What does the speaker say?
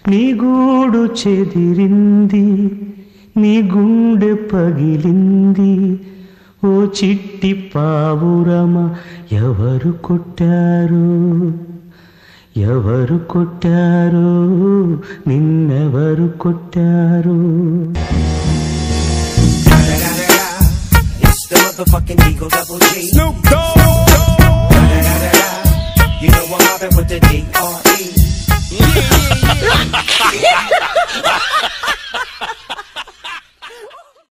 నీ గూడు చెదిరింది నీ గుండె పగిలింది ఓ చిట్టి పావురమ ఎవరు కొట్టారు ఎవరు కొట్టారు నిన్నెవరు కొట్టారు It's the motherfucking Eagle Double G. Snoop Dogg. You know I'm mobbing with the D.R.E.